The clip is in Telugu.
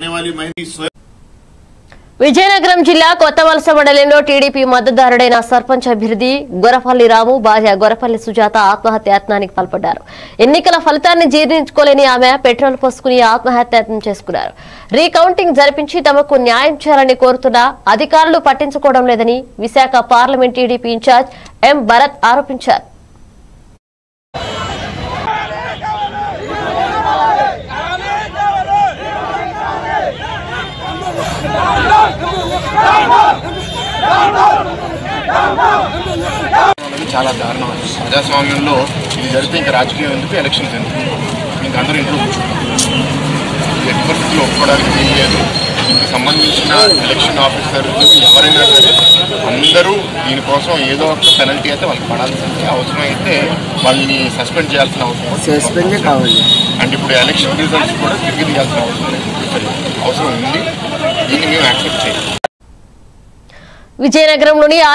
वाली महिला स्वयं విజయనగరం జిల్లా కొత్త వలస మండలంలో టీడీపీ మద్దతుదారుడైన సర్పంచ్ అభ్యర్థి గొరపల్లి రాము భార్య గొరపల్లి సుజాత ఆత్మహత్యాయత్నానికి పాల్పడ్డారు ఎన్నికల ఫలితాన్ని జీర్ణించుకోలేని ఆమె పెట్రోల్ పోసుకుని ఆత్మహత్యాయత్నం చేసుకున్నారు రీకౌంటింగ్ జరిపించి తమకు న్యాయం చేయాలని కోరుతున్న అధికారులు పట్టించుకోవడం లేదని Visakha parliament TDP incharge M Bharat ఆరోపించారు అనేది చాలా దారుణం అది ప్రజాస్వామ్యంలో ఇది జరిగితే ఇంకా రాజకీయం ఎందుకు ఎలక్షన్స్ ఎందుకు ఇంకా అందరూ ఇంట్లో కూర్చుంటారు ఎట్టి పరిస్థితుల్లో ఒప్పుకోవడానికి వీల్లేదు దీనికి సంబంధించిన ఎలక్షన్ ఆఫీసర్ ఎవరైనా సరే అందరూ దీనికోసం ఏదో ఒక పెనల్టీ అయితే వాళ్ళకి పడాల్సిందే అవసరమైతే వాళ్ళని సస్పెండ్ చేయాల్సిన అవసరం సస్పెండ్ కావాలి అండ్ ఇప్పుడు ఎలక్షన్ రిజల్ట్స్ కూడా తిరిగి తీయాల్సిన అవసరం లేదు అవసరం ఉంది దీన్ని మేము యాక్సెప్ట్ చేయాలి విజయనగరంలోని